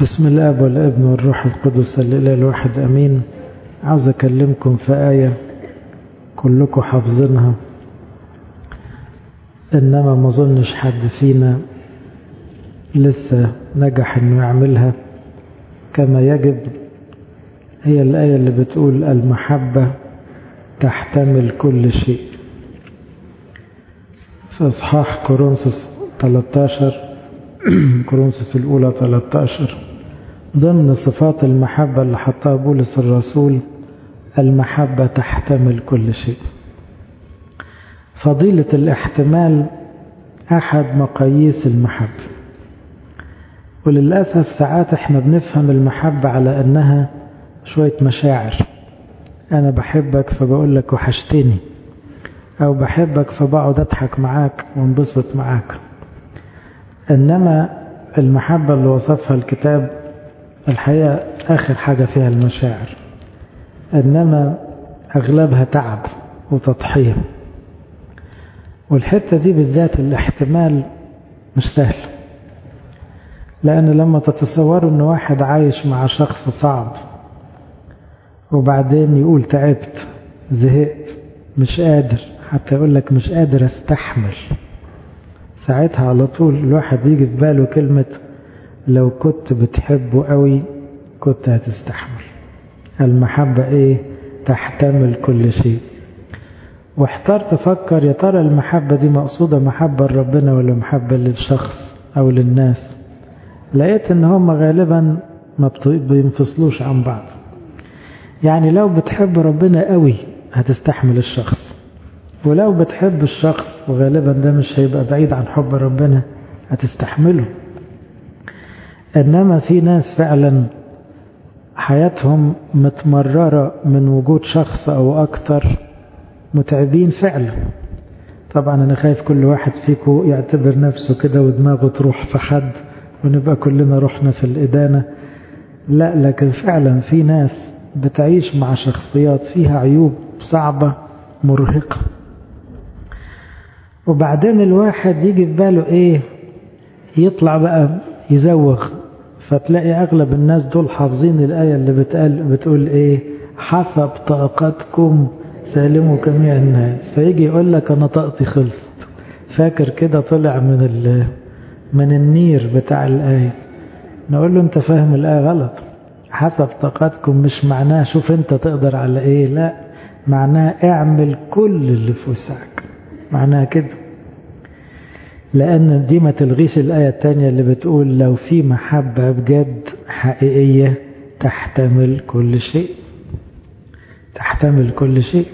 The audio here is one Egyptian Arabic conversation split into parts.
بسم الاب والابن والروح القدس الاله الواحد امين عاوز اكلمكم في ايه كلكم حافظينها انما ما اظنش حد فينا لسه نجح انه يعملها كما يجب هي الايه اللي بتقول المحبه تحتمل كل شيء في اصحاح كورنثوس 13 كورنثوس الاولى 13 ضمن صفات المحبه اللي حطها بولس الرسول المحبه تحتمل كل شيء فضيله الاحتمال احد مقاييس المحبه وللاسف ساعات احنا بنفهم المحبه على انها شويه مشاعر انا بحبك فبقول لك وحشتني او بحبك فبقعد اضحك معاك وانبسط معاك انما المحبه اللي وصفها الكتاب الحقيقه اخر حاجه فيها المشاعر انما اغلبها تعب وتضحيه والحته دي بالذات الاحتمال مش سهل لان لما تتصوروا ان واحد عايش مع شخص صعب وبعدين يقول تعبت زهقت مش قادر حتى يقول لك مش قادر استحمل ساعتها على طول الواحد يجي في باله كلمة لو كنت بتحبه قوي كنت هتستحمل المحبة ايه تحتمل كل شيء واحترت افكر يا ترى المحبة دي مقصودة محبة لربنا ولا محبة للشخص او للناس لقيت ان هم غالبا ما بينفصلوش عن بعض يعني لو بتحب ربنا قوي هتستحمل الشخص ولو بتحب الشخص وغالبا ده مش هيبقى بعيد عن حب ربنا هتستحمله انما في ناس فعلا حياتهم متمررة من وجود شخص او اكتر متعبين فعلا طبعا انا خايف كل واحد فيكم يعتبر نفسه كده ودماغه تروح في حد ونبقى كلنا رحنا في الادانة لا لكن فعلا في ناس بتعيش مع شخصيات فيها عيوب صعبة مرهقة وبعدين الواحد يجي في باله ايه يطلع بقى يزوغ فتلاقي اغلب الناس دول حافظين الايه اللي بتقال بتقول ايه حسب طاقتكم سالموا جميع الناس فيجي يقول لك انا طاقتي خلصت فاكر كده طلع من ال من النير بتاع الايه نقول له انت فاهم الايه غلط حسب طاقتكم مش معناه شوف انت تقدر على ايه لا معناه اعمل كل اللي في وسعك معناها كده لأن دي ما تلغيش الآية التانية اللي بتقول لو في محبة بجد حقيقية تحتمل كل شيء تحتمل كل شيء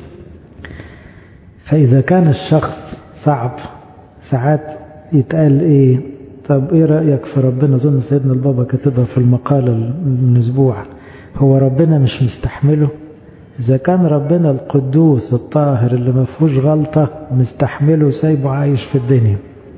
فإذا كان الشخص صعب ساعات يتقال إيه طب إيه رأيك في ربنا ظن سيدنا البابا كتبها في المقالة من أسبوع هو ربنا مش مستحمله إذا كان ربنا القدوس الطاهر اللي ما فيهوش غلطة مستحمله وسايبه عايش في الدنيا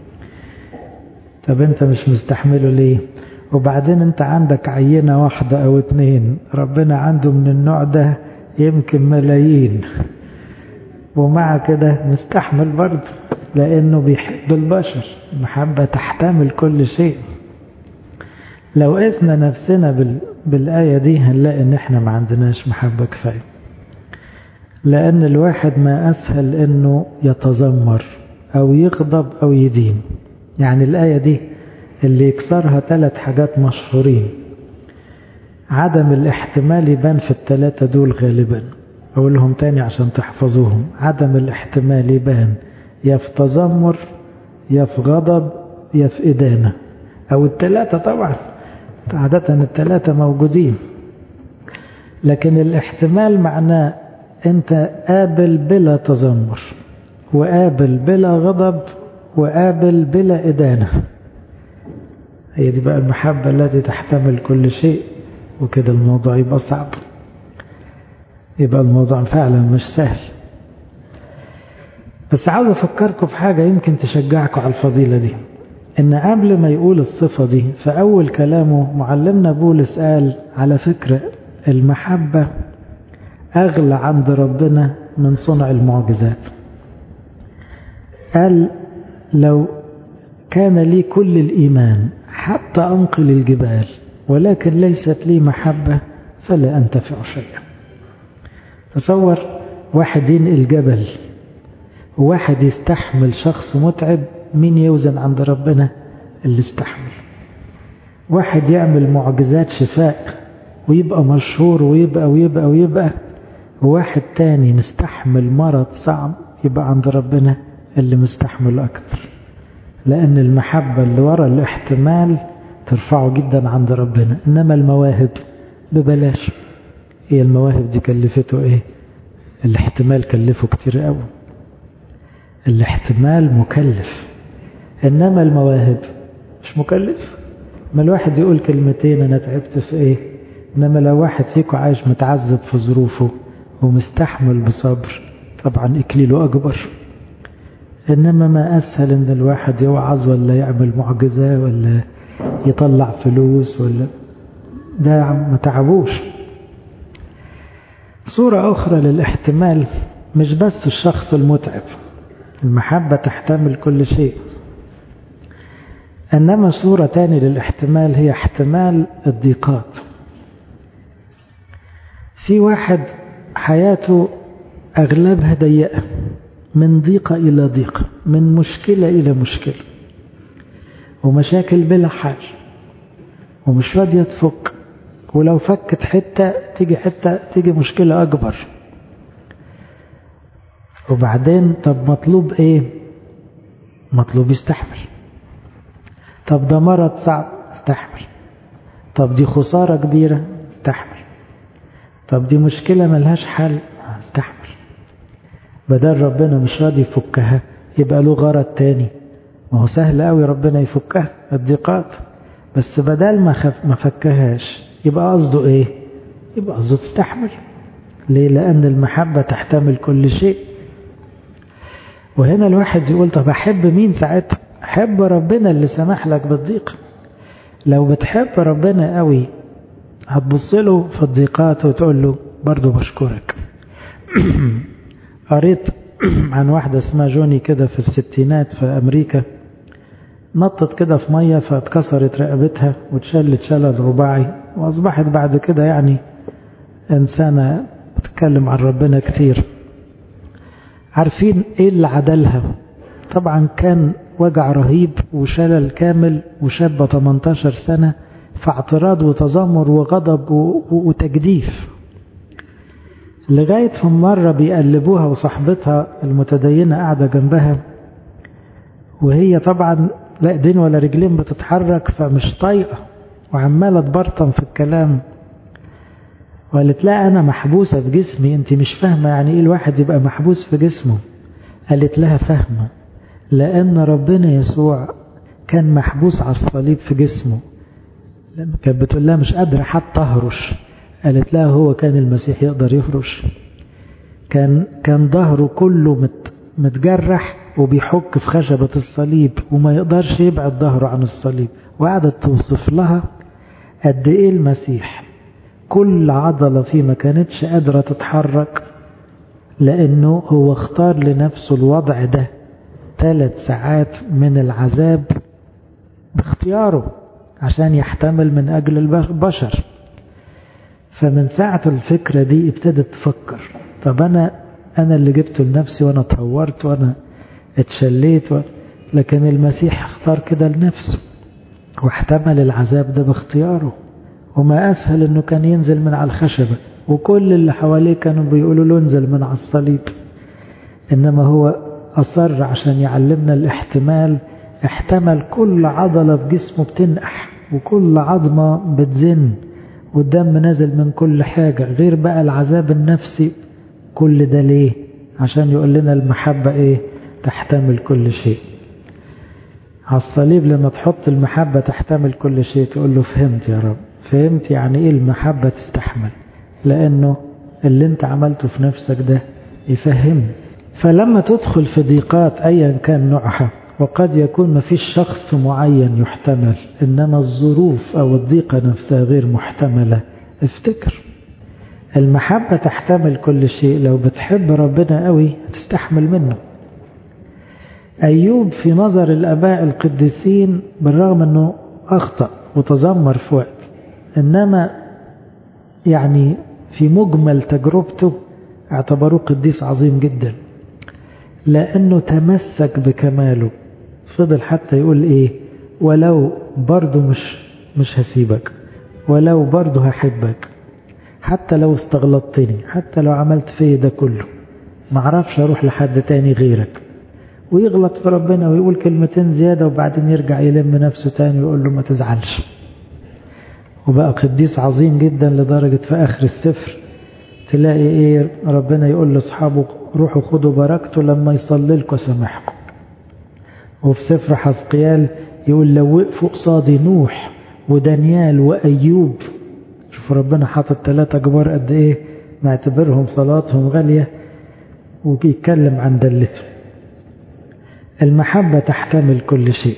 طب أنت مش مستحمله ليه وبعدين أنت عندك عينة واحدة أو اتنين ربنا عنده من النوع ده يمكن ملايين ومع كده مستحمل برضه لأنه بيحب البشر محبة تحتمل كل شيء لو قسنا نفسنا بالآية دي هنلاقي إن إحنا ما عندناش محبة كفاية لأن الواحد ما أسهل أنه يتذمر أو يغضب أو يدين يعني الآية دي اللي يكسرها ثلاث حاجات مشهورين عدم الاحتمال يبان في الثلاثة دول غالبا أقولهم تاني عشان تحفظوهم عدم الاحتمال يبان يا في تذمر يا في غضب يا في إدانة أو الثلاثة طبعا عادة الثلاثة موجودين لكن الاحتمال معناه انت قابل بلا تذمر وقابل بلا غضب وقابل بلا إدانة هي دي بقى المحبة التي تحتمل كل شيء وكده الموضوع يبقى صعب يبقى الموضوع فعلا مش سهل بس عاوز أفكركم في حاجة يمكن تشجعكم على الفضيلة دي إن قبل ما يقول الصفة دي في أول كلامه معلمنا بولس قال على فكرة المحبة أغلى عند ربنا من صنع المعجزات قال لو كان لي كل الإيمان حتى أنقل الجبال ولكن ليست لي محبة فلا أنتفع شيئا تصور واحد ينقل جبل وواحد يستحمل شخص متعب مين يوزن عند ربنا اللي استحمل واحد يعمل معجزات شفاء ويبقى مشهور ويبقى ويبقى ويبقى وواحد تاني مستحمل مرض صعب يبقى عند ربنا اللي مستحمل أكتر لأن المحبة اللي ورا الاحتمال ترفعه جدا عند ربنا إنما المواهب ببلاش هي المواهب دي كلفته إيه الاحتمال كلفه كتير قوي الاحتمال مكلف إنما المواهب مش مكلف ما الواحد يقول كلمتين أنا تعبت في إيه إنما لو واحد فيكم عايش متعذب في ظروفه ومستحمل بصبر طبعا إكليله أكبر إنما ما أسهل إن الواحد يوعظ ولا يعمل معجزة ولا يطلع فلوس ولا ده ما تعبوش صورة أخرى للاحتمال مش بس الشخص المتعب المحبة تحتمل كل شيء إنما صورة تاني للاحتمال هي احتمال الضيقات في واحد حياته أغلبها ضيقة من ضيقة إلى ضيقة من مشكلة إلى مشكلة ومشاكل بلا حل ومش راضية تفك ولو فكت حتة تيجي حتة تيجي مشكلة أكبر وبعدين طب مطلوب إيه مطلوب يستحمل طب ده مرض صعب استحمل طب دي خسارة كبيرة استحمل طب دي مشكلة ملهاش حل استحمل بدل ربنا مش راضي يفكها يبقى له غرض تاني ما هو سهل قوي ربنا يفكها الضيقات بس بدل ما خف ما فكهاش يبقى قصده ايه يبقى قصده تستحمل ليه لان المحبة تحتمل كل شيء وهنا الواحد يقول طب احب مين ساعتها حب ربنا اللي سمح لك بالضيق لو بتحب ربنا قوي هتبص له في الضيقات وتقول له برضه بشكرك قريت عن واحدة اسمها جوني كده في الستينات في أمريكا نطت كده في مية فاتكسرت رقبتها واتشلت شلل رباعي وأصبحت بعد كده يعني إنسانة بتتكلم عن ربنا كتير عارفين إيه اللي عدلها طبعا كان وجع رهيب وشلل كامل وشابة 18 سنة فاعتراض وتذمر وغضب وتجديف لغاية في مرة بيقلبوها وصاحبتها المتدينة قاعدة جنبها وهي طبعا لا ايدين ولا رجلين بتتحرك فمش طايقة وعمالة تبرطم في الكلام وقالت لا أنا محبوسة في جسمي أنت مش فاهمة يعني إيه الواحد يبقى محبوس في جسمه قالت لها فاهمة لأن ربنا يسوع كان محبوس على الصليب في جسمه لما كانت بتقول لها مش قادرة حتى أهرش قالت لها هو كان المسيح يقدر يفرش كان كان ظهره كله مت متجرح وبيحك في خشبة الصليب وما يقدرش يبعد ظهره عن الصليب وقعدت توصف لها قد ايه المسيح كل عضلة فيه ما كانتش قادرة تتحرك لأنه هو اختار لنفسه الوضع ده ثلاث ساعات من العذاب باختياره عشان يحتمل من أجل البشر فمن ساعة الفكرة دي ابتدت تفكر طب أنا أنا اللي جبته لنفسي وأنا اتهورت وأنا اتشليت و... لكن المسيح اختار كده لنفسه واحتمل العذاب ده باختياره وما أسهل أنه كان ينزل من على الخشبة وكل اللي حواليه كانوا بيقولوا له انزل من على الصليب إنما هو أصر عشان يعلمنا الاحتمال احتمل كل عضلة في جسمه بتنقح وكل عظمة بتزن والدم نازل من كل حاجة غير بقى العذاب النفسي كل ده ليه عشان يقول لنا المحبة ايه تحتمل كل شيء على الصليب لما تحط المحبة تحتمل كل شيء تقول له فهمت يا رب فهمت يعني ايه المحبة تستحمل لانه اللي انت عملته في نفسك ده يفهم فلما تدخل في ضيقات ايا كان نوعها وقد يكون ما فيش شخص معين يحتمل إنما الظروف أو الضيقة نفسها غير محتملة افتكر المحبة تحتمل كل شيء لو بتحب ربنا قوي تستحمل منه أيوب في نظر الأباء القديسين بالرغم أنه أخطأ وتذمر في وقت إنما يعني في مجمل تجربته اعتبروه قديس عظيم جدا لأنه تمسك بكماله فضل حتى يقول إيه ولو برضه مش مش هسيبك ولو برضه هحبك حتى لو استغلطتني حتى لو عملت فيه ده كله معرفش اروح لحد تاني غيرك ويغلط في ربنا ويقول كلمتين زيادة وبعدين يرجع يلم نفسه تاني ويقول له ما تزعلش وبقى قديس عظيم جدا لدرجة في آخر السفر تلاقي ايه ربنا يقول لاصحابه روحوا خدوا بركته لما يصلي لكم سامحكم وفي سفر حزقيال يقول لو وقفوا قصادي نوح ودانيال وأيوب شوف ربنا حاطط ثلاثة كبار قد ايه معتبرهم صلاتهم غالية وبيتكلم عن دلته المحبة تحتمل كل شيء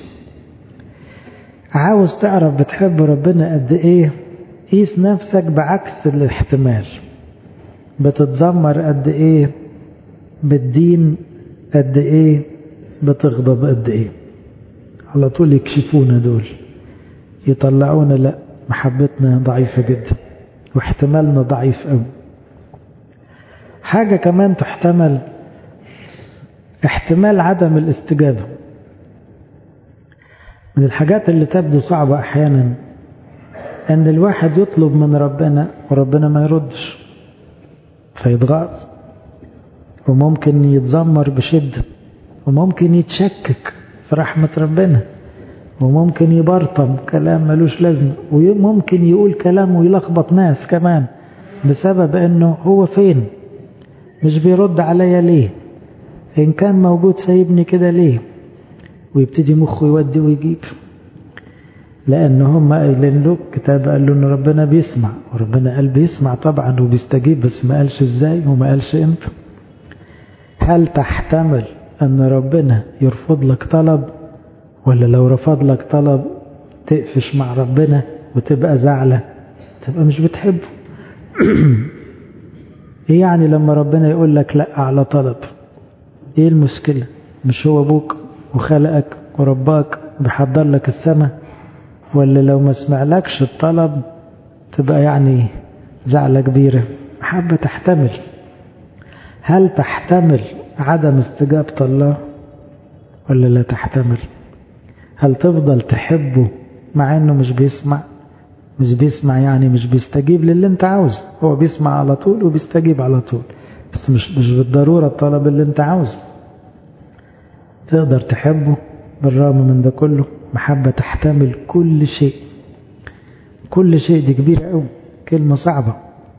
عاوز تعرف بتحب ربنا قد ايه قيس نفسك بعكس الاحتمال بتتذمر قد ايه بتدين قد ايه بتغضب قد ايه على طول يكشفونا دول يطلعونا لا محبتنا ضعيفة جدا واحتمالنا ضعيف قوي حاجة كمان تحتمل احتمال عدم الاستجابة من الحاجات اللي تبدو صعبة أحيانا أن الواحد يطلب من ربنا وربنا ما يردش فيتغاظ وممكن يتذمر بشدة وممكن يتشكك في رحمة ربنا وممكن يبرطم كلام ملوش لازمة وممكن يقول كلام ويلخبط ناس كمان بسبب انه هو فين مش بيرد عليا ليه ان كان موجود سايبني كده ليه ويبتدي مخه يودي ويجيب لان هم قايلين له كتاب قال له ان ربنا بيسمع وربنا قال بيسمع طبعا وبيستجيب بس ما قالش ازاي وما قالش امتى هل تحتمل ان ربنا يرفض لك طلب ولا لو رفض لك طلب تقفش مع ربنا وتبقى زعلة تبقى مش بتحبه ايه يعني لما ربنا يقول لك لا على طلب ايه المشكلة مش هو ابوك وخلقك ورباك بيحضر لك السماء ولا لو ما سمعلكش الطلب تبقى يعني زعلة كبيرة محبة تحتمل هل تحتمل عدم استجابة الله ولا لا تحتمل هل تفضل تحبه مع انه مش بيسمع مش بيسمع يعني مش بيستجيب للي انت عاوزه هو بيسمع على طول وبيستجيب على طول بس مش مش بالضرورة الطلب اللي انت عاوزه تقدر تحبه بالرغم من ده كله محبة تحتمل كل شيء كل شيء دي كبيرة قوي كلمة صعبة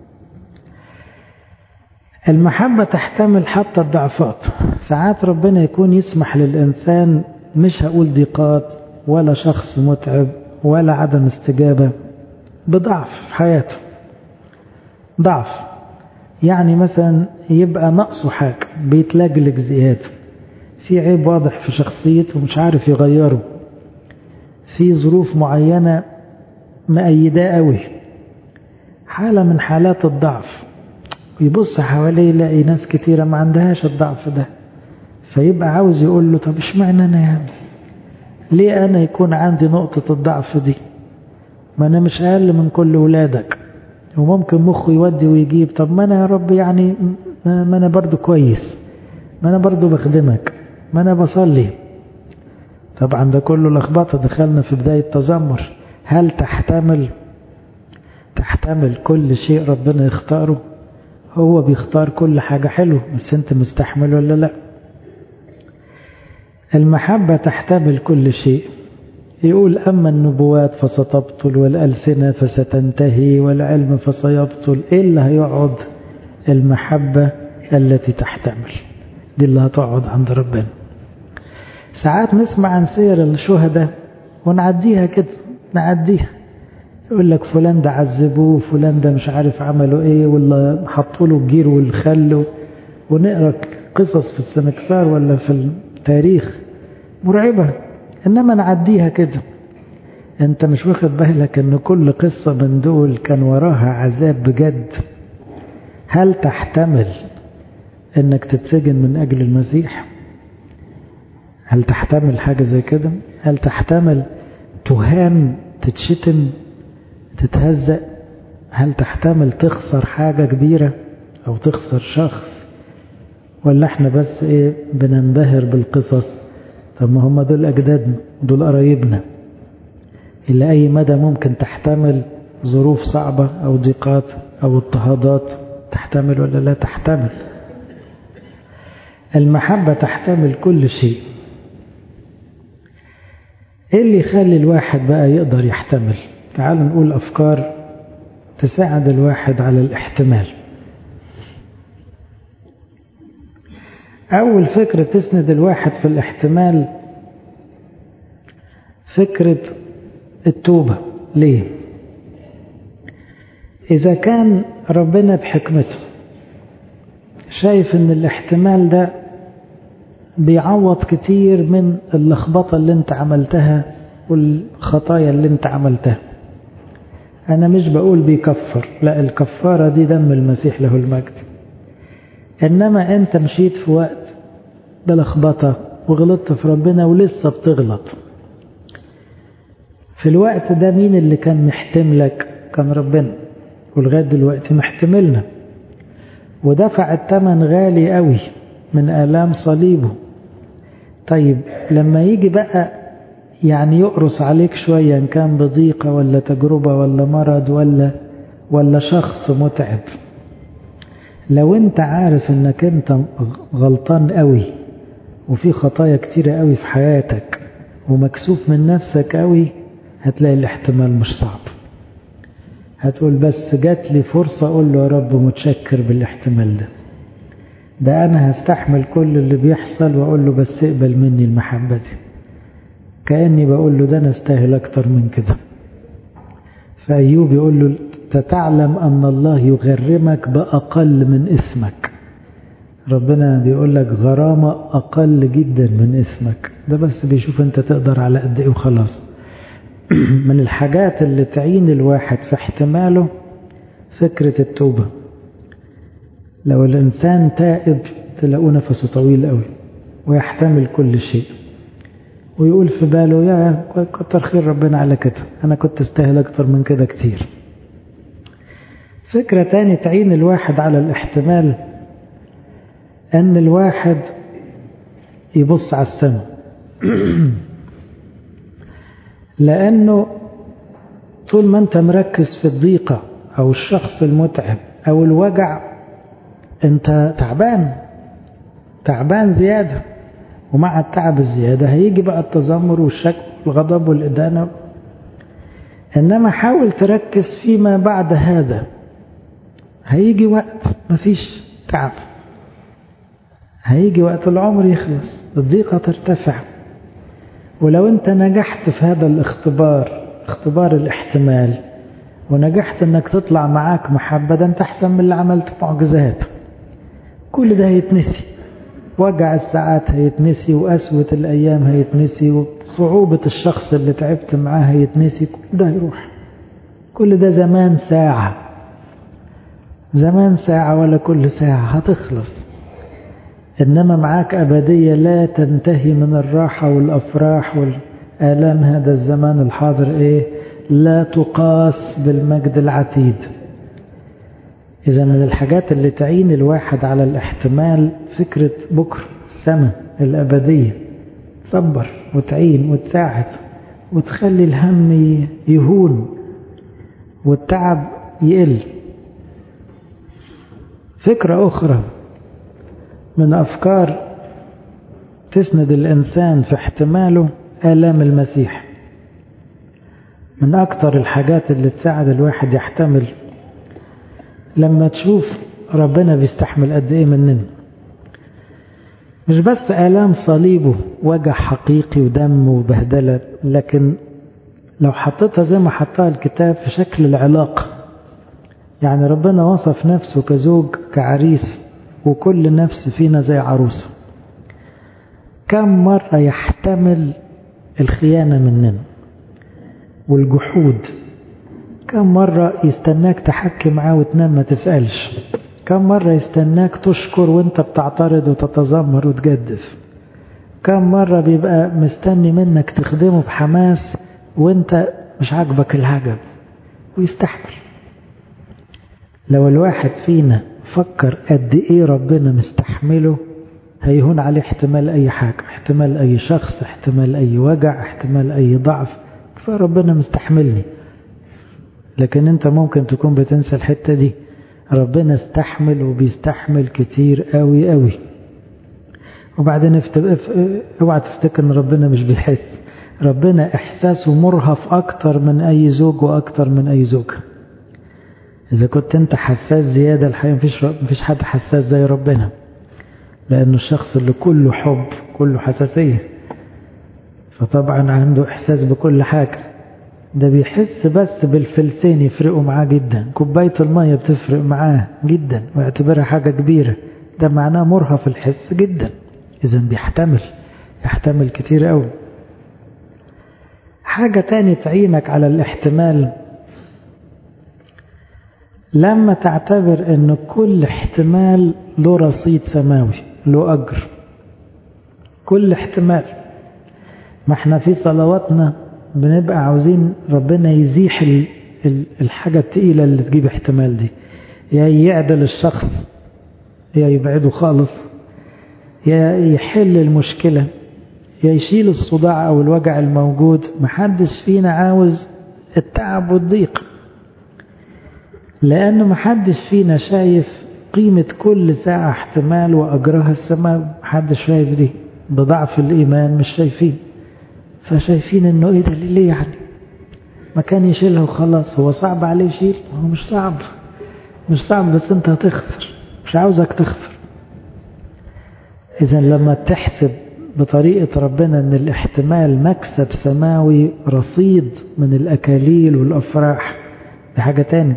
المحبة تحتمل حتى الضعفات ساعات ربنا يكون يسمح للإنسان مش هقول ضيقات ولا شخص متعب ولا عدم استجابة بضعف في حياته ضعف يعني مثلا يبقى نقصه حاجة بيتلجلج زيادة في عيب واضح في شخصيته مش عارف يغيره في ظروف معينة مأيداه قوي حالة من حالات الضعف ويبص حواليه يلاقي ناس كتيرة ما عندهاش الضعف ده فيبقى عاوز يقول له طب اشمعنى انا يعني ليه انا يكون عندي نقطة الضعف دي ما انا مش اقل من كل ولادك وممكن مخه يودي ويجيب طب ما انا يا رب يعني ما انا برضو كويس ما انا برضو بخدمك ما انا بصلي طبعا ده كله لخبطة دخلنا في بداية تذمر هل تحتمل تحتمل كل شيء ربنا يختاره هو بيختار كل حاجة حلوة بس انت مستحمل ولا لا المحبة تحتمل كل شيء يقول أما النبوات فستبطل والألسنة فستنتهي والعلم فسيبطل إيه اللي هيقعد المحبة التي تحتمل دي اللي هتقعد عند ربنا ساعات نسمع عن سير الشهداء ونعديها كده نعديها يقول لك فلان ده عذبوه فلان ده مش عارف عملوا ايه ولا حطوا له الجير والخل ونقرا قصص في السنكسار ولا في التاريخ مرعبة انما نعديها كده انت مش واخد بالك ان كل قصة من دول كان وراها عذاب بجد هل تحتمل انك تتسجن من اجل المسيح هل تحتمل حاجة زي كده هل تحتمل تهان تتشتم تتهزأ هل تحتمل تخسر حاجة كبيرة أو تخسر شخص ولا احنا بس ايه بننبهر بالقصص طب ما هم دول أجدادنا دول قرايبنا إلى أي مدى ممكن تحتمل ظروف صعبة أو ضيقات أو اضطهادات تحتمل ولا لا تحتمل المحبة تحتمل كل شيء ايه اللي يخلي الواحد بقى يقدر يحتمل تعال نقول أفكار تساعد الواحد على الاحتمال أول فكرة تسند الواحد في الاحتمال فكرة التوبة ليه إذا كان ربنا بحكمته شايف ان الاحتمال ده بيعوض كتير من اللخبطة اللي انت عملتها والخطايا اللي انت عملتها انا مش بقول بيكفر لا الكفارة دي دم المسيح له المجد انما انت مشيت في وقت بلخبطة وغلطت في ربنا ولسه بتغلط في الوقت ده مين اللي كان محتملك كان ربنا ولغاية دلوقتي محتملنا ودفع الثمن غالي قوي من آلام صليبه طيب لما يجي بقى يعني يقرص عليك شوية إن كان بضيقة ولا تجربة ولا مرض ولا ولا شخص متعب لو انت عارف انك انت غلطان قوي وفي خطايا كتيرة قوي في حياتك ومكسوف من نفسك قوي هتلاقي الاحتمال مش صعب هتقول بس جات لي فرصة أقول له يا رب متشكر بالاحتمال ده ده أنا هستحمل كل اللي بيحصل وأقول له بس اقبل مني المحبة دي كأني بقول له ده أنا استاهل أكتر من كده فأيوب يقول له تتعلم أن الله يغرمك بأقل من اسمك ربنا بيقول لك غرامة أقل جدا من اسمك ده بس بيشوف أنت تقدر على قد إيه وخلاص من الحاجات اللي تعين الواحد في احتماله فكرة التوبة لو الإنسان تائب تلاقوه نفسه طويل قوي ويحتمل كل شيء ويقول في باله يا كتر خير ربنا على كده أنا كنت استاهل أكتر من كده كتير فكرة تاني تعين الواحد على الاحتمال أن الواحد يبص على السماء لأنه طول ما أنت مركز في الضيقة أو الشخص المتعب أو الوجع أنت تعبان تعبان زيادة ومع التعب الزيادة هيجي بقى التذمر والشك والغضب والإدانة إنما حاول تركز فيما بعد هذا هيجي وقت مفيش تعب هيجي وقت العمر يخلص الضيقة ترتفع ولو انت نجحت في هذا الاختبار اختبار الاحتمال ونجحت انك تطلع معاك محبة ده انت احسن من اللي عملت معجزات كل ده هيتنسي وجع الساعات هيتنسي وقسوة الايام هيتنسي وصعوبة الشخص اللي تعبت معاه هيتنسي كل ده هيروح كل ده زمان ساعة زمان ساعة ولا كل ساعة هتخلص إنما معاك أبدية لا تنتهي من الراحة والأفراح والآلام هذا الزمان الحاضر إيه لا تقاس بالمجد العتيد إذا من الحاجات اللي تعين الواحد على الاحتمال فكرة بكرة السماء الأبدية تصبر وتعين وتساعد وتخلي الهم يهون والتعب يقل فكرة أخرى من أفكار تسند الإنسان في احتماله آلام المسيح من أكتر الحاجات اللي تساعد الواحد يحتمل لما تشوف ربنا بيستحمل قد إيه مننا مش بس آلام صليبه وجع حقيقي ودم وبهدلة لكن لو حطيتها زي ما حطها الكتاب في شكل العلاقة يعني ربنا وصف نفسه كزوج كعريس وكل نفس فينا زي عروسة كم مرة يحتمل الخيانة مننا والجحود كم مرة يستناك تحكي معاه وتنام ما تسألش كم مرة يستناك تشكر وانت بتعترض وتتذمر وتجدف كم مرة بيبقى مستني منك تخدمه بحماس وانت مش عاجبك العجب ويستحمل لو الواحد فينا فكر قد ايه ربنا مستحمله هيهون عليه احتمال اي حاجة احتمال اي شخص احتمال اي وجع احتمال اي ضعف فربنا مستحملني لكن انت ممكن تكون بتنسى الحتة دي ربنا استحمل وبيستحمل كتير قوي قوي وبعدين اوعى تفتكر ان ربنا مش بيحس ربنا احساسه مرهف اكتر من اي زوج واكتر من اي زوجة اذا كنت انت حساس زيادة الحقيقة مفيش, مفيش حد حساس زي ربنا لانه الشخص اللي كله حب كله حساسية فطبعا عنده احساس بكل حاجة ده بيحس بس بالفلسين يفرقوا معاه جدا كوباية المية بتفرق معاه جدا ويعتبرها حاجة كبيرة ده معناه مرهف الحس جدا إذا بيحتمل يحتمل كتير قوي حاجة تاني تعينك على الاحتمال لما تعتبر ان كل احتمال له رصيد سماوي له اجر كل احتمال ما احنا في صلواتنا بنبقى عاوزين ربنا يزيح الحاجة التقيلة اللي تجيب احتمال دي يا يعدل الشخص يا يبعده خالص يا يحل المشكلة يا يشيل الصداع أو الوجع الموجود محدش فينا عاوز التعب والضيق لأن محدش فينا شايف قيمة كل ساعة احتمال وأجرها السماء محدش شايف دي بضعف الإيمان مش شايفين فشايفين انه ايه ده ليه يعني ما كان يشيلها وخلاص هو صعب عليه يشيل هو مش صعب مش صعب بس انت هتخسر مش عاوزك تخسر اذا لما تحسب بطريقة ربنا ان الاحتمال مكسب سماوي رصيد من الاكاليل والافراح دي حاجة تاني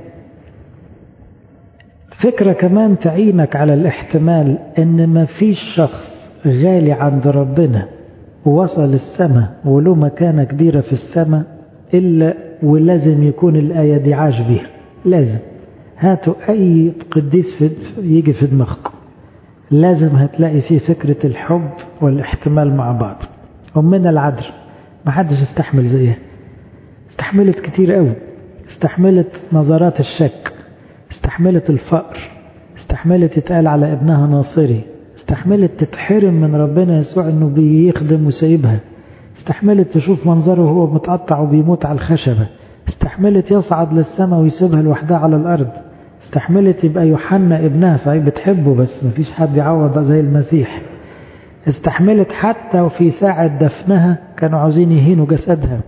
فكرة كمان تعينك على الاحتمال ان ما فيش شخص غالي عند ربنا ووصل السماء وله مكانة كبيرة في السماء إلا ولازم يكون الآية دي عاش بيها لازم هاتوا أي قديس في يجي في دماغكم لازم هتلاقي فيه فكرة الحب والاحتمال مع بعض أمنا العذراء ما حدش استحمل زيها استحملت كتير قوي استحملت نظرات الشك استحملت الفقر استحملت يتقال على ابنها ناصري استحملت تتحرم من ربنا يسوع انه بيخدم وسايبها استحملت تشوف منظره وهو متقطع وبيموت على الخشبة استحملت يصعد للسماء ويسيبها لوحدها على الأرض استحملت يبقى يوحنا ابنها صحيح بتحبه بس مفيش حد يعوض زي المسيح استحملت حتى وفي ساعة دفنها كانوا عاوزين يهينوا جسدها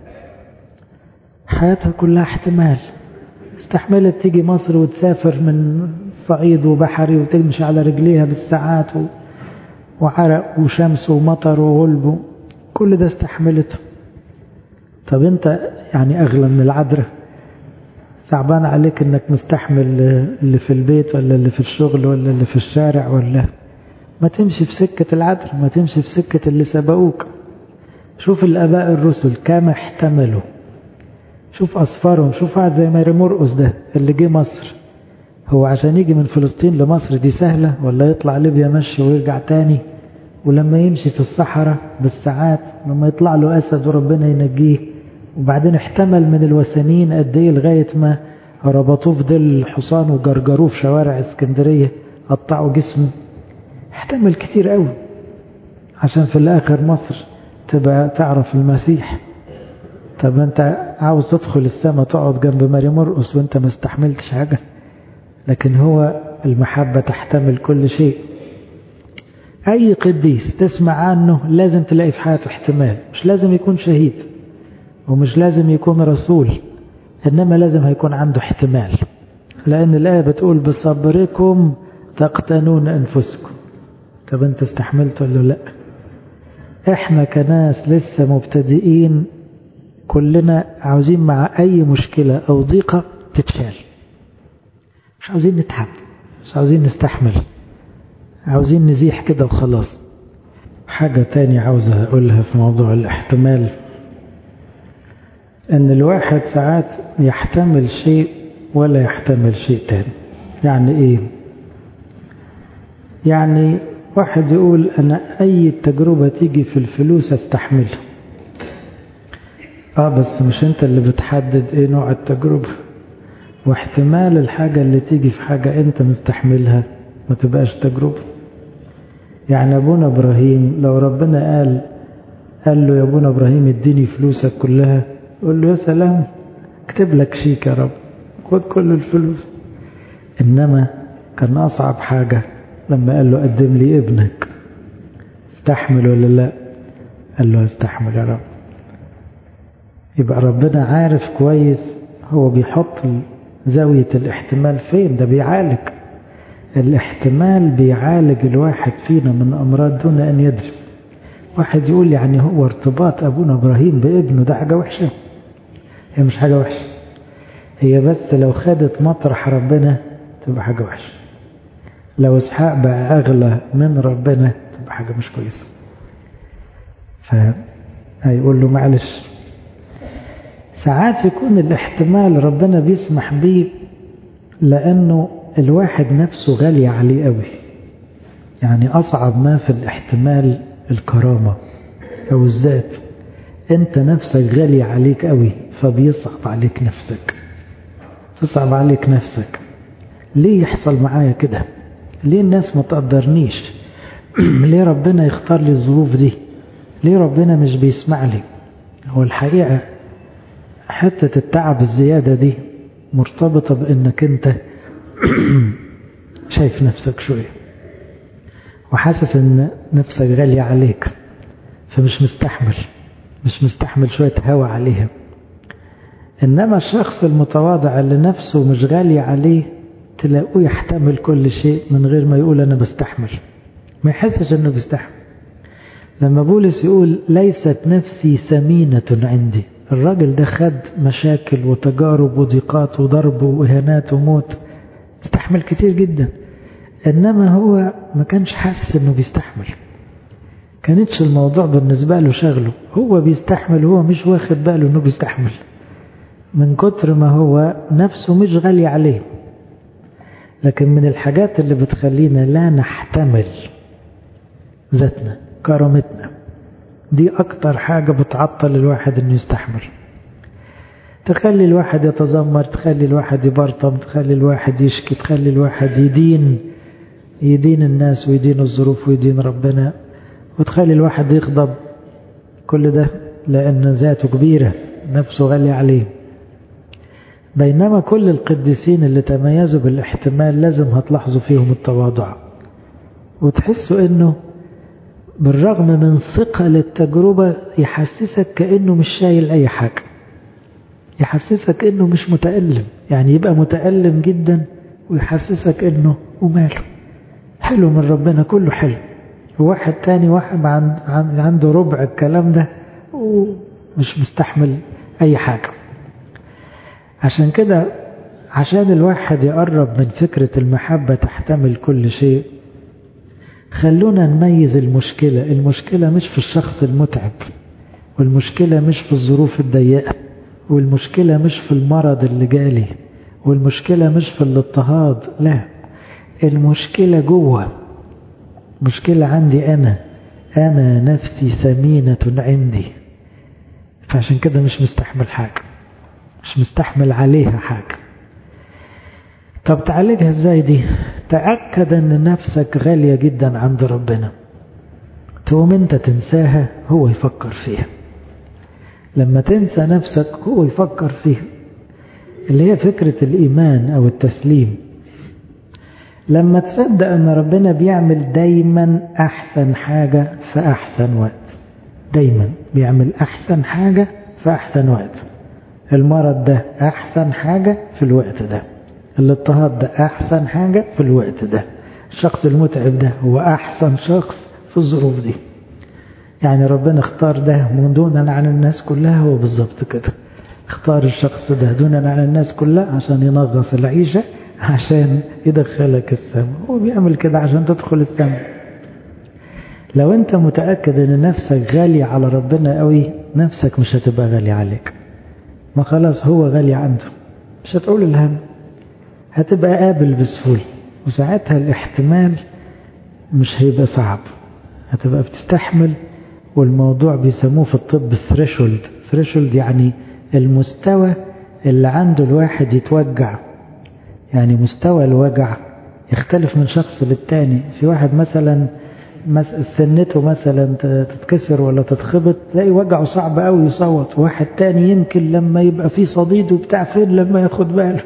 حياتها كلها احتمال استحملت تيجي مصر وتسافر من صعيد وبحري وتمشي على رجليها بالساعات و... وعرق وشمس ومطر وغلب كل ده استحملته طب انت يعني اغلى من العذراء صعبان عليك انك مستحمل اللي في البيت ولا اللي في الشغل ولا اللي في الشارع ولا ما تمشي في سكة العذراء ما تمشي في سكة اللي سبقوك شوف الاباء الرسل كم احتملوا شوف اصفارهم شوف واحد زي ماري مرقس ده اللي جه مصر هو عشان يجي من فلسطين لمصر دي سهلة ولا يطلع ليبيا مشي ويرجع تاني ولما يمشي في الصحراء بالساعات لما يطلع له أسد وربنا ينجيه وبعدين احتمل من الوثنيين قد ايه لغاية ما ربطوه في ظل الحصان وجرجروه في شوارع اسكندرية قطعوا جسمه احتمل كتير قوي عشان في الآخر مصر تبقى تعرف المسيح طب انت عاوز تدخل السماء تقعد جنب ماري مرقس وانت ما استحملتش حاجة لكن هو المحبة تحتمل كل شيء أي قديس تسمع عنه لازم تلاقي في حياته احتمال مش لازم يكون شهيد ومش لازم يكون رسول إنما لازم هيكون عنده احتمال لأن الآية بتقول بصبركم تقتنون أنفسكم طب أنت استحملت ولا لا إحنا كناس لسه مبتدئين كلنا عاوزين مع أي مشكلة أو ضيقة تتشال مش عاوزين نتعب مش عاوزين نستحمل عاوزين نزيح كده وخلاص حاجة تاني عاوزة أقولها في موضوع الاحتمال أن الواحد ساعات يحتمل شيء ولا يحتمل شيء تاني يعني إيه يعني واحد يقول أنا أي تجربة تيجي في الفلوس استحملها آه بس مش أنت اللي بتحدد إيه نوع التجربة واحتمال الحاجة اللي تيجي في حاجة انت مستحملها ما تبقاش تجربة يعني ابونا ابراهيم لو ربنا قال قال له يا ابونا ابراهيم اديني فلوسك كلها يقول له يا سلام اكتب لك شيك يا رب خد كل الفلوس انما كان اصعب حاجة لما قال له قدم لي ابنك استحمل ولا لا قال له استحمل يا رب يبقى ربنا عارف كويس هو بيحط زاوية الاحتمال فين ده بيعالج الاحتمال بيعالج الواحد فينا من أمراض دون أن يدري واحد يقول يعني هو ارتباط أبونا إبراهيم بابنه ده حاجة وحشة هي مش حاجة وحشة هي بس لو خدت مطرح ربنا تبقى حاجة وحشة لو اسحاق بقى أغلى من ربنا تبقى حاجة مش كويسة فهيقول له معلش ساعات يكون الاحتمال ربنا بيسمح بيه لأنه الواحد نفسه غالي عليه قوي يعني أصعب ما في الاحتمال الكرامة أو الذات أنت نفسك غالي عليك قوي فبيصعب عليك نفسك تصعب عليك نفسك ليه يحصل معايا كده ليه الناس ما تقدرنيش ليه ربنا يختار لي الظروف دي ليه ربنا مش بيسمع لي هو الحقيقة حتة التعب الزيادة دي مرتبطة بأنك أنت شايف نفسك شوية وحاسس أن نفسك غالية عليك فمش مستحمل مش مستحمل شوية هوا عليها إنما الشخص المتواضع اللي نفسه مش غالي عليه تلاقوه يحتمل كل شيء من غير ما يقول أنا بستحمل ما يحسش أنه بيستحمل لما بولس يقول ليست نفسي ثمينة عندي الراجل ده خد مشاكل وتجارب وضيقات وضرب وإهانات وموت استحمل كتير جدا إنما هو ما كانش حاسس إنه بيستحمل كانتش الموضوع بالنسبة له شغله هو بيستحمل هو مش واخد باله إنه بيستحمل من كتر ما هو نفسه مش غالي عليه لكن من الحاجات اللي بتخلينا لا نحتمل ذاتنا كرامتنا دي أكتر حاجة بتعطل الواحد إنه يستحمل تخلي الواحد يتذمر تخلي الواحد يبرطم تخلي الواحد يشكي تخلي الواحد يدين يدين الناس ويدين الظروف ويدين ربنا وتخلي الواحد يغضب كل ده لأن ذاته كبيرة نفسه غالية عليه بينما كل القديسين اللي تميزوا بالاحتمال لازم هتلاحظوا فيهم التواضع وتحسوا انه بالرغم من ثقل التجربة يحسسك كأنه مش شايل أي حاجة يحسسك انه مش متألم يعني يبقى متألم جدا ويحسسك انه وماله حلو من ربنا كله حلو وواحد تاني واحد عنده ربع الكلام ده ومش مستحمل اي حاجة عشان كده عشان الواحد يقرب من فكرة المحبة تحتمل كل شيء خلونا نميز المشكلة المشكلة مش في الشخص المتعب والمشكلة مش في الظروف الضيقة والمشكلة مش في المرض اللي جالي والمشكلة مش في الاضطهاد لا المشكلة جوه مشكلة عندي أنا أنا نفسي ثمينة عندي فعشان كده مش مستحمل حاجة مش مستحمل عليها حاجة طب تعالجها ازاي دي تأكد ان نفسك غالية جدا عند ربنا تقوم انت تنساها هو يفكر فيها لما تنسى نفسك هو يفكر فيها اللي هي فكرة الإيمان أو التسليم لما تصدق أن ربنا بيعمل دايما أحسن حاجة في أحسن وقت دايما بيعمل أحسن حاجة في أحسن وقت المرض ده أحسن حاجة في الوقت ده الاضطهاد ده أحسن حاجة في الوقت ده الشخص المتعب ده هو أحسن شخص في الظروف دي يعني ربنا اختار ده من دونا عن الناس كلها هو بالظبط كده اختار الشخص ده دونا عن الناس كلها عشان ينغص العيشة عشان يدخلك السماء هو بيعمل كده عشان تدخل السماء لو انت متأكد ان نفسك غالية على ربنا قوي نفسك مش هتبقى غالية عليك ما خلاص هو غالي عنده مش هتقول الهم هتبقى قابل بسهولة وساعتها الاحتمال مش هيبقى صعب هتبقى بتستحمل والموضوع بيسموه في الطب الثريشولد ثريشولد يعني المستوى اللي عنده الواحد يتوجع يعني مستوى الوجع يختلف من شخص للتاني في واحد مثلا سنته مثلا تتكسر ولا تتخبط تلاقي وجعه صعب قوي يصوت واحد تاني يمكن لما يبقى فيه صديد وبتاع فين لما ياخد باله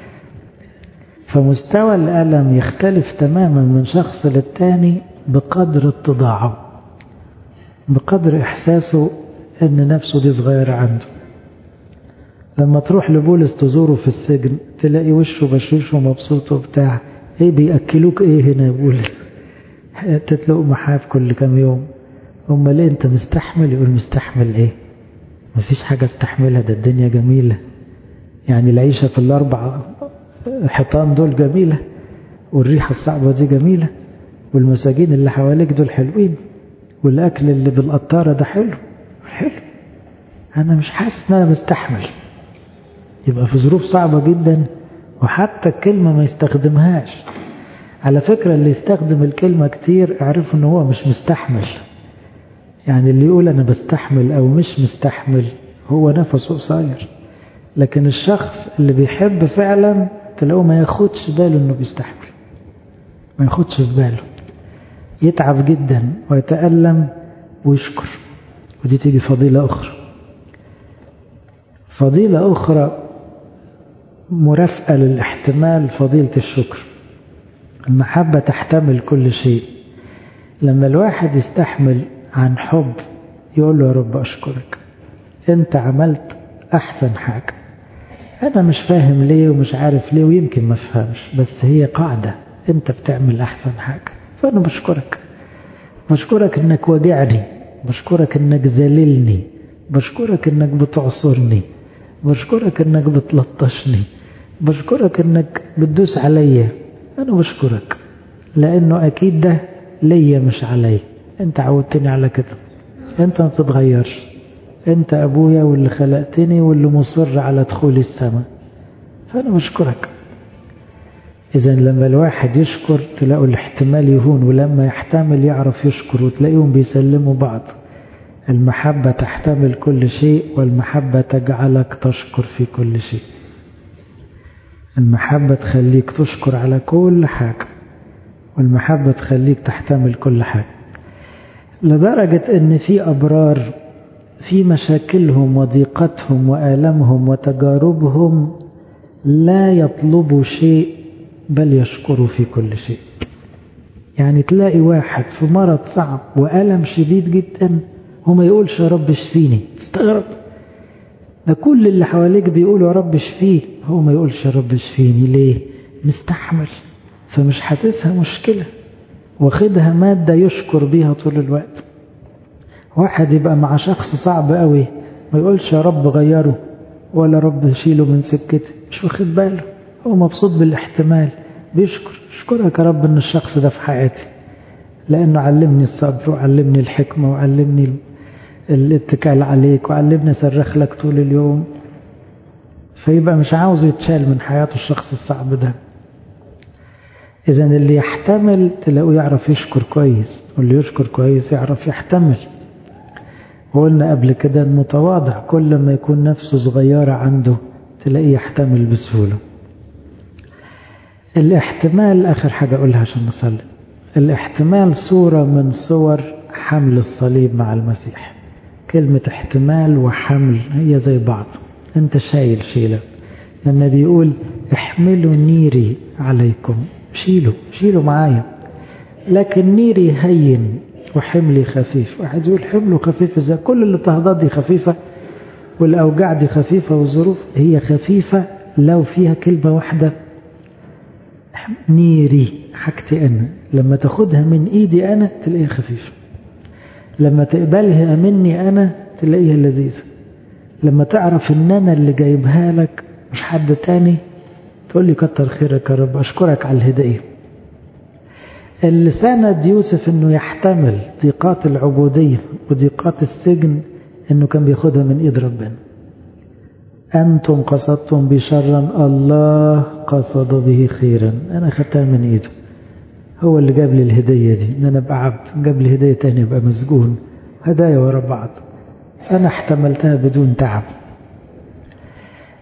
فمستوى الألم يختلف تماما من شخص للتاني بقدر اتضاعه بقدر إحساسه أن نفسه دي صغيرة عنده لما تروح لبولس تزوره في السجن تلاقي وشه بشوش ومبسوط وبتاع ايه بيأكلوك ايه هنا يا بولس تتلقوا محاف كل كام يوم هم ليه انت مستحمل يقول مستحمل ايه مفيش حاجة استحملها ده الدنيا جميلة يعني العيشة في الأربع حيطان دول جميلة والريحة الصعبة دي جميلة والمساجين اللي حواليك دول حلوين والأكل اللي بالقطارة ده حلو حلو أنا مش حاسس إن أنا مستحمل يبقى في ظروف صعبة جدا وحتى الكلمة ما يستخدمهاش على فكرة اللي يستخدم الكلمة كتير اعرفوا ان هو مش مستحمل يعني اللي يقول انا بستحمل او مش مستحمل هو نفسه قصير لكن الشخص اللي بيحب فعلا تلاقوه ما ياخدش باله انه بيستحمل ما ياخدش في باله يتعب جدا ويتألم ويشكر ودي تيجي فضيلة أخرى فضيلة أخرى مرافقة للاحتمال فضيلة الشكر المحبة تحتمل كل شيء لما الواحد يستحمل عن حب يقول له يا رب أشكرك أنت عملت أحسن حاجة أنا مش فاهم ليه ومش عارف ليه ويمكن ما فهمش بس هي قاعدة أنت بتعمل أحسن حاجة فأنا بشكرك بشكرك أنك واجعني بشكرك أنك ذللني بشكرك أنك بتعصرني بشكرك أنك بتلطشني بشكرك أنك بتدوس عليا أنا بشكرك لأنه أكيد ده ليا مش علي أنت عودتني على كده أنت ما تتغيرش أنت أبويا واللي خلقتني واللي مصر على دخول السماء فأنا بشكرك إذا لما الواحد يشكر تلاقوا الاحتمال يهون ولما يحتمل يعرف يشكر وتلاقيهم بيسلموا بعض المحبة تحتمل كل شيء والمحبة تجعلك تشكر في كل شيء المحبة تخليك تشكر على كل حاجة والمحبة تخليك تحتمل كل حاجة لدرجة ان في أبرار في مشاكلهم وضيقتهم وآلامهم وتجاربهم لا يطلبوا شيء بل يشكروا في كل شيء يعني تلاقي واحد في مرض صعب وألم شديد جدا وما يقولش يا رب اشفيني تستغرب ده كل اللي حواليك بيقولوا يا رب اشفيه هو ما يقولش يا رب اشفيني ليه مستحمل فمش حاسسها مشكلة واخدها مادة يشكر بيها طول الوقت واحد يبقى مع شخص صعب قوي ما يقولش يا رب غيره ولا رب شيله من سكتي مش واخد باله هو مبسوط بالاحتمال بيشكر اشكرك يا رب ان الشخص ده في حياتي لانه علمني الصبر وعلمني الحكمة وعلمني الاتكال عليك وعلمني اصرخ لك طول اليوم فيبقى مش عاوز يتشال من حياته الشخص الصعب ده إذا اللي يحتمل تلاقوه يعرف يشكر كويس واللي يشكر كويس يعرف يحتمل وقلنا قبل كده المتواضع كل ما يكون نفسه صغيرة عنده تلاقيه يحتمل بسهولة الاحتمال آخر حاجة أقولها عشان نصلي الاحتمال صورة من صور حمل الصليب مع المسيح كلمة احتمال وحمل هي زي بعض انت شايل شيلة لما بيقول احملوا نيري عليكم شيلوا شيلوا معايا لكن نيري هين وحملي خفيف واحد يقول حمله خفيف ازاي كل الاضطهادات دي خفيفة والأوجاع دي خفيفة والظروف هي خفيفة لو فيها كلمة واحدة نيري حاجتي أنا لما تاخدها من إيدي أنا تلاقيها خفيفة لما تقبلها مني أنا تلاقيها لذيذة لما تعرف ان انا اللي جايبها لك مش حد تاني تقول لي كتر خيرك يا رب اشكرك على الهدية اللي ساند يوسف انه يحتمل ضيقات العبودية وضيقات السجن انه كان بياخدها من ايد ربنا انتم قصدتم بشرا الله قصد به خيرا انا خدتها من ايده هو اللي جاب لي الهدية دي ان انا ابقى عبد جاب لي هدية تانية ابقى مسجون هدايا ورا بعض أنا احتملتها بدون تعب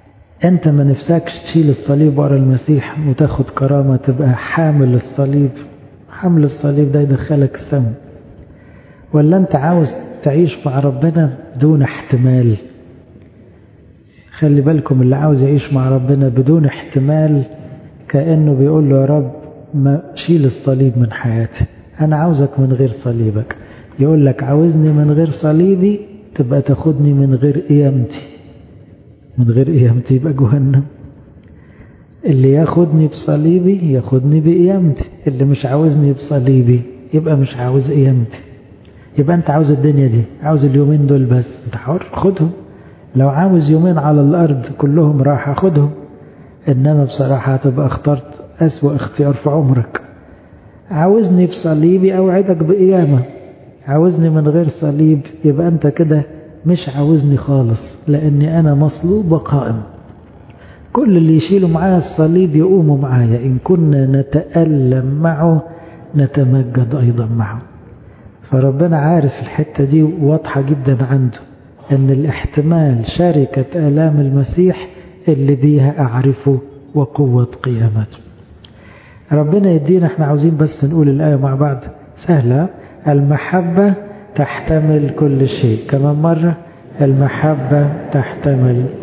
انت ما نفسكش تشيل الصليب ورا المسيح وتاخد كرامة تبقى حامل الصليب حمل الصليب ده يدخلك السماء ولا انت عاوز تعيش مع ربنا دون احتمال خلي بالكم اللي عاوز يعيش مع ربنا بدون احتمال كأنه بيقول له يا رب ما شيل الصليب من حياتي أنا عاوزك من غير صليبك يقول لك عاوزني من غير صليبي تبقى تاخدني من غير قيامتي من غير قيامتي يبقى جهنم اللي ياخدني بصليبي ياخدني بقيامتي اللي مش عاوزني بصليبي يبقى مش عاوز قيامتي يبقى انت عاوز الدنيا دي عاوز اليومين دول بس انت حر خدهم لو عاوز يومين على الارض كلهم راح خدهم انما بصراحة هتبقى اخترت اسوأ اختيار في عمرك عاوزني بصليبي اوعدك بقيامة عاوزني من غير صليب يبقى انت كده مش عاوزني خالص لاني انا مصلوب وقائم كل اللي يشيلوا معايا الصليب يقوموا معايا ان كنا نتألم معه نتمجد ايضا معه فربنا عارف الحتة دي واضحة جدا عنده ان الاحتمال شركة آلام المسيح اللي بيها أعرفه وقوة قيامته ربنا يدينا احنا عاوزين بس نقول الآية مع بعض سهلة المحبة تحتمل كل شيء كمان مرة المحبة تحتمل